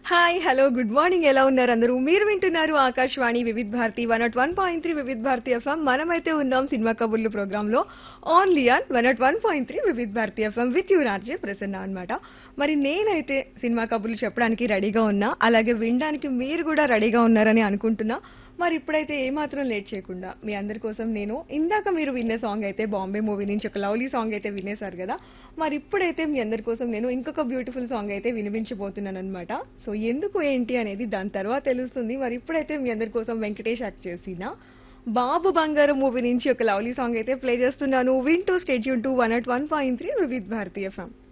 hi hello good morning ఎలా ఉన్నారు అందరూ మీరు వింటున్నారు Akashvani Vividh Bharati one not one point three Vividh Bharati F M మనమైతే ఉన్నాం సినిమా కబుర్లు ప్రోగ్రామ్ లో only on one not one point three Vividh Bharati F M with you నార్జే ప్రసన్న అనమాట మరి నేనైతే సినిమా కబుర్లు చెప్పడానికి రెడీగా ఉన్నా అలాగే వినడానికి మీరు కూడా రెడీగా ఉన్నారని అనుకుంటున్నా మరి ఇప్పుడైతే ఏమాత్రం లేట్ చేయకుండా మీ అందరి కోసం నేను ఇందాక మీరు విన్న సాంగ్ అయితే బాంబే మూవీ నుంచి ఒక లవ్లీ సాంగ్ అయితే వినేశారు కదా మరి ఇప్పుడైతే మీ అందరి కోసం నేను ఇంకొక బ్యూటిఫుల్ సాంగ్ అయితే వినిపించబోతున్నాను అనమాట సో ఎందుకు ఏంటి అనేది దాని తర్వాత తెలుస్తుంది మరి ఇప్పుడైతే మీ అందరి కోసం వెంకటేష్ యాక్ట్ చేసిన బాబు బంగారం మూవీ నుంచి ఒక లవ్లీ సాంగ్ అయితే ప్లే చేస్తున్నాను win to stay tuned to one at one point three Vividh Bharatiya FM